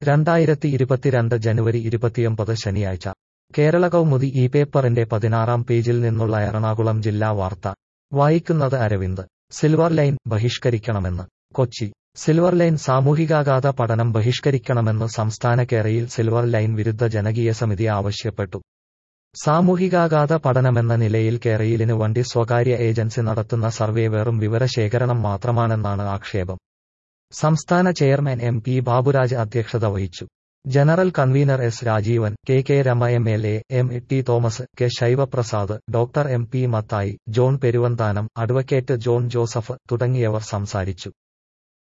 രണ്ടായിരത്തി ഇരുപത്തിരണ്ട് ജനുവരി ഇരുപത്തിയൊമ്പത് ശനിയാഴ്ച കേരള കൗമുദി ഈ പേപ്പറിന്റെ പതിനാറാം പേജിൽ നിന്നുള്ള എറണാകുളം ജില്ലാ വാർത്ത വായിക്കുന്നത് അരവിന്ദ് സിൽവർ ലൈൻ ബഹിഷ്കരിക്കണമെന്ന് കൊച്ചി സിൽവർ ലൈൻ സാമൂഹികാഘാത പഠനം ബഹിഷ്കരിക്കണമെന്ന് സംസ്ഥാന കേരയിൽ സിൽവർ ലൈൻ വിരുദ്ധ ജനകീയ സമിതി ആവശ്യപ്പെട്ടു സാമൂഹികാഘാത പഠനമെന്ന നിലയിൽ കേരയിലിന് വണ്ടി സ്വകാര്യ ഏജൻസി നടത്തുന്ന സർവേ വെറും വിവരശേഖരണം മാത്രമാണെന്നാണ് ആക്ഷേപം സംസ്ഥാന ചെയർമാൻ എം പി ബാബുരാജ് അധ്യക്ഷത വഹിച്ചു general convener S Rajeevan K K Rama M L A M T Thomas K Shaivaprasad doctor M P Mathai John Peruvanthanam advocate John Joseph തുടങ്ങിയവർ സംസാരിച്ചു